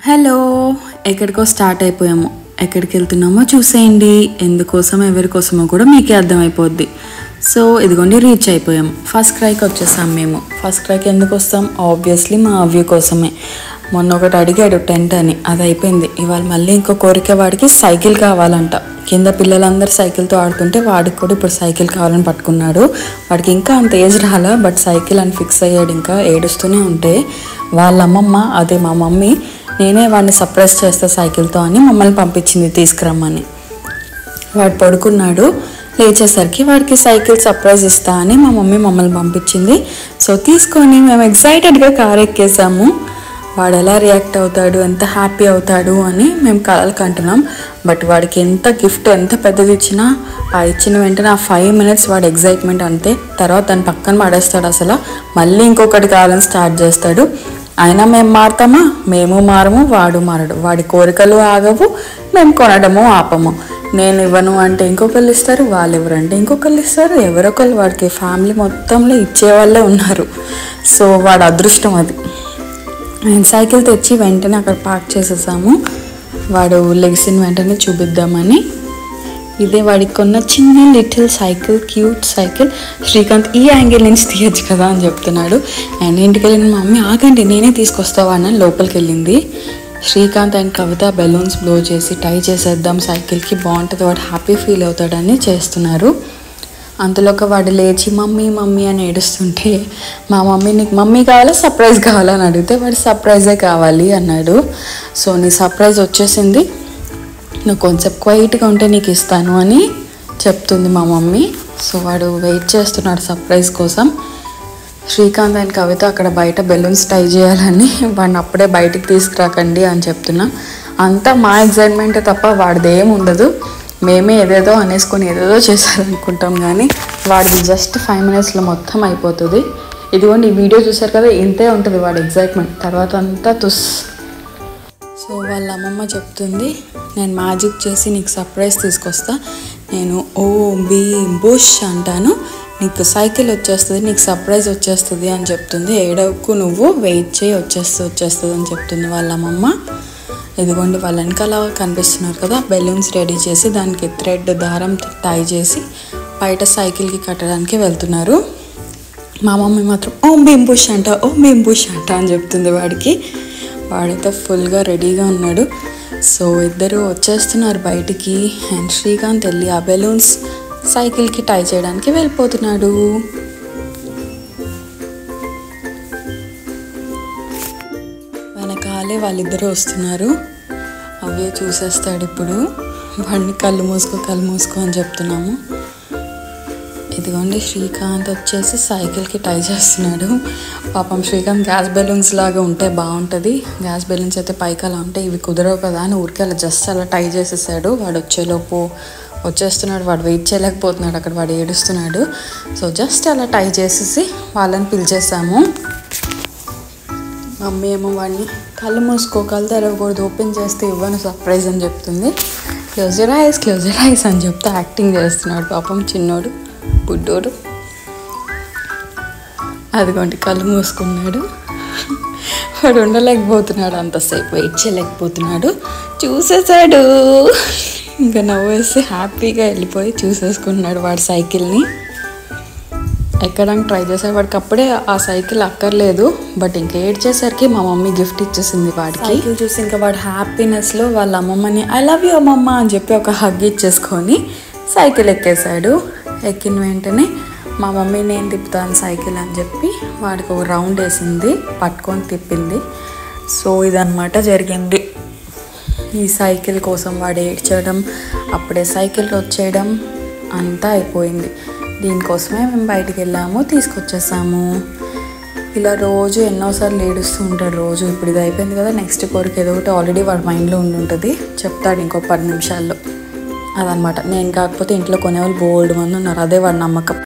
hello ఎక్కడికో start అయిపోయాము ఎక్కడికి వెళ్తున్నామో చూసేయండి ఎందుకోసం ఎవరి కోసమో కూడా మీకే అర్థమైపోద్ది సో ఇదిగోండి రీచ్ అయిపోయాం ఫస్ట్ క్రైకి వచ్చేసాం మేము ఫస్ట్ క్రైకి ఎందుకు వస్తాం ఆబ్వియస్లీ మా అవ్య కోసమే మొన్న ఒకటి అడిగాడు టెంట్ అని అది అయిపోయింది ఇవాళ మళ్ళీ ఇంకో కోరిక వాడికి సైకిల్ కావాలంట కింద పిల్లలందరూ సైకిల్తో ఆడుతుంటే వాడికి కూడా ఇప్పుడు సైకిల్ కావాలని పట్టుకున్నాడు వాడికి ఇంకా అంత ఏజ్ రాలా బట్ సైకిల్ అని ఫిక్స్ అయ్యాడు ఇంకా ఏడుస్తూనే ఉంటే వాళ్ళ అమ్మమ్మ అదే మా మమ్మీ నేనే వాడిని సర్ప్రైజ్ చేస్తా సైకిల్తో అని మమ్మల్ని పంపించింది తీసుకురమ్మని వాడు పడుకున్నాడు లేచేసరికి వాడికి సైకిల్ సర్ప్రైజ్ ఇస్తా అని మా మమ్మీ మమ్మల్ని పంపించింది సో తీసుకొని మేము ఎక్సైటెడ్గా కార్ ఎక్కేసాము వాడు ఎలా రియాక్ట్ అవుతాడు ఎంత హ్యాపీ అవుతాడు అని మేము కలలు కంటున్నాం బట్ వాడికి ఎంత గిఫ్ట్ ఎంత పెద్దది ఇచ్చినా ఆ ఇచ్చిన వెంటనే ఆ ఫైవ్ మినిట్స్ వాడి ఎగ్జైట్మెంట్ అంతే తర్వాత దాని పక్కన పడేస్తాడు అసలు మళ్ళీ ఇంకొకటి కావాలని స్టార్ట్ చేస్తాడు అయినా మేము మారుతామా మేము మారము వాడు మారడు వాడి కోరికలు ఆగవు మేము కొనడము ఆపము నేను ఇవ్వను అంటే ఇంకొకళ్ళు ఇస్తారు వాళ్ళు ఎవరు అంటే ఇంకొకళ్ళు ఇస్తారు ఎవరొకళ్ళు వాడికి ఫ్యామిలీ మొత్తంలో ఇచ్చేవాళ్ళే ఉన్నారు సో వాడు అదృష్టం అది నేను సైకిల్ తెచ్చి వెంటనే అక్కడ పార్క్ చేసేసాము వాడు లెగిసిన వెంటనే చూపిద్దామని ఇదే వాడికి కొన్న చిన్న little cycle cute cycle Srikanth ఈ యాంగిల్ నుంచి తీయచ్చు కదా అని చెప్తున్నాడు అండ్ ఇంటికి వెళ్ళిన మా మమ్మీ ఆగండి నేనే తీసుకొస్తావా అని లోపలికి వెళ్ళింది Srikanth and Kavitha balloons blow చేసి టై చేసేద్దాం సైకిల్కి బాగుంటుంది వాడు హ్యాపీ ఫీల్ అవుతాడని చేస్తున్నారు అంతలోకి వాడు లేచి మమ్మీ మమ్మీ అని ఏడుస్తుంటే మా మమ్మీ నీకు మమ్మీ కావాలా సర్ప్రైజ్ కావాలా అని అడిగితే వాడు సర్ప్రైజే కావాలి అన్నాడు సో నీ సర్ప్రైజ్ వచ్చేసింది నువ్వు కొంచెం క్వైట్గా ఉంటే నీకు ఇస్తాను అని చెప్తుంది మా మమ్మీ సో వాడు వెయిట్ చేస్తున్నాడు సర్ప్రైజ్ కోసం శ్రీకాంత్ అండ్ కవిత అక్కడ బయట బెలూన్స్ టై చేయాలని వాడిని అప్పుడే బయటికి తీసుకురాకండి అని చెప్తున్నా అంతా మా ఎగ్జైట్మెంట్ తప్ప వాడిది ఏం ఉండదు మేమే ఏదేదో అనేసుకొని ఏదేదో చేశారనుకుంటాం కానీ వాడిది జస్ట్ ఫైవ్ మినిట్స్లో మొత్తం అయిపోతుంది ఇదిగోండి ఈ వీడియో చూసారు కదా ఇంతే ఉంటుంది వాడి ఎగ్జైట్మెంట్ తర్వాత అంతా తుస్ సో వాళ్ళ అమ్మమ్మ చెప్తుంది నేను మ్యాజిక్ చేసి నీకు సర్ప్రైజ్ తీసుకొస్తా నేను ఓ బీ బుష్ అంటాను నీకు సైకిల్ వచ్చేస్తుంది నీకు సర్ప్రైజ్ వచ్చేస్తుంది అని చెప్తుంది ఏడవకు నువ్వు వెయిట్ చేయి వచ్చేస్తుంది వచ్చేస్తుంది అని చెప్తుంది వాళ్ళ అమ్మమ్మ ఇదిగోండి వాళ్ళ వెనకాల కనిపిస్తున్నారు కదా బెలూన్స్ రెడీ చేసి దానికి థ్రెడ్ దారం టై చేసి బయట సైకిల్కి కట్టడానికి వెళ్తున్నారు మా మమ్మీ మాత్రం ఓం భీమ్ బుష్ అంట ఓం భీమ్ బుష్ అంట అని చెప్తుంది వాడికి వాడైతే ఫుల్గా రెడీగా ఉన్నాడు సో ఇద్దరు వచ్చేస్తున్నారు బయటికి అండ్ శ్రీకాంత్ వెళ్ళి ఆ బెలూన్స్ సైకిల్కి టై చేయడానికి వెళ్ళిపోతున్నాడు వెనకాలే వాళ్ళిద్దరూ వస్తున్నారు అవే చూసేస్తాడు ఇప్పుడు వాడిని కళ్ళు మూసుకో కళ్ళు మూసుకో అని చెప్తున్నాము ఇదిగోండి శ్రీకాంత్ వచ్చేసి సైకిల్కి టై చేస్తున్నాడు పాపం శ్రీకాంత్ గ్యాస్ బెలూన్స్ లాగా ఉంటే బాగుంటుంది గ్యాస్ బెలూన్స్ అయితే పైకి అలా ఉంటాయి ఇవి కుదరవు కదా అని ఊరికే అలా జస్ట్ అలా టై చేసేసాడు వాడు వచ్చేలోపు వచ్చేస్తున్నాడు వాడు వెయిట్ చేయలేకపోతున్నాడు అక్కడ వాడు ఏడుస్తున్నాడు సో జస్ట్ అలా టై చేసేసి వాళ్ళని పిలిచేసాము మమ్మీ ఏమో వాడిని కళ్ళు మూసుకో కళ్ళు తెరవకూడదు ఓపెన్ చేస్తే ఇవ్వను సర్ప్రైజ్ అని చెప్తుంది క్లోజర్ ఐస్ క్లోజర్ ఐస్ అని చెప్తే యాక్టింగ్ చేస్తున్నాడు పాపం చిన్నోడు బుడ్డోడు అదిగోండి కళ్ళు మూసుకున్నాడు వాడు ఉండలేకపోతున్నాడు అంతసేపు వెయిట్ చేయలేకపోతున్నాడు చూసేసాడు ఇంకా నవ్వేసి హ్యాపీగా వెళ్ళిపోయి చూసేసుకున్నాడు వాడి సైకిల్ని ఎక్కడానికి ట్రై చేశాడు వాడికి అప్పుడే ఆ సైకిల్ అక్కర్లేదు బట్ ఇంకా ఏడ్చేసరికి మా మమ్మీ గిఫ్ట్ ఇచ్చేసింది వాడికి సైకిల్ చూసి ఇంకా వాడు హ్యాపీనెస్లో వాళ్ళ అమ్మమ్మని ఐ లవ్ యూ అమ్మమ్మ అని చెప్పి ఒక హగ్ ఇచ్చేసుకొని సైకిల్ ఎక్కేశాడు ఎక్కిన వెంటనే మా మమ్మీ నేను తిప్పుతాను సైకిల్ అని చెప్పి వాడికి ఒక రౌండ్ వేసింది పట్టుకొని తిప్పింది సో ఇదన్నమాట జరిగింది ఈ సైకిల్ కోసం వాడు ఏడ్చడం అప్పుడే సైకిల్ వచ్చేయడం అంతా అయిపోయింది దీనికోసమే మేము బయటికి వెళ్ళాము తీసుకొచ్చేసాము ఇలా రోజు ఎన్నోసార్లు ఏడుస్తూ ఉంటాడు రోజు ఇప్పుడు ఇది అయిపోయింది కదా నెక్స్ట్ కోరిక ఏదో ఒకటి ఆల్రెడీ వాడి మైండ్లో ఉండి ఉంటుంది చెప్తాడు ఇంకో పది నిమిషాల్లో అదనమాట నేను కాకపోతే ఇంట్లో కొనేవాళ్ళు బోల్డ్ మంది ఉన్నారు అదే వాడి నమ్మకం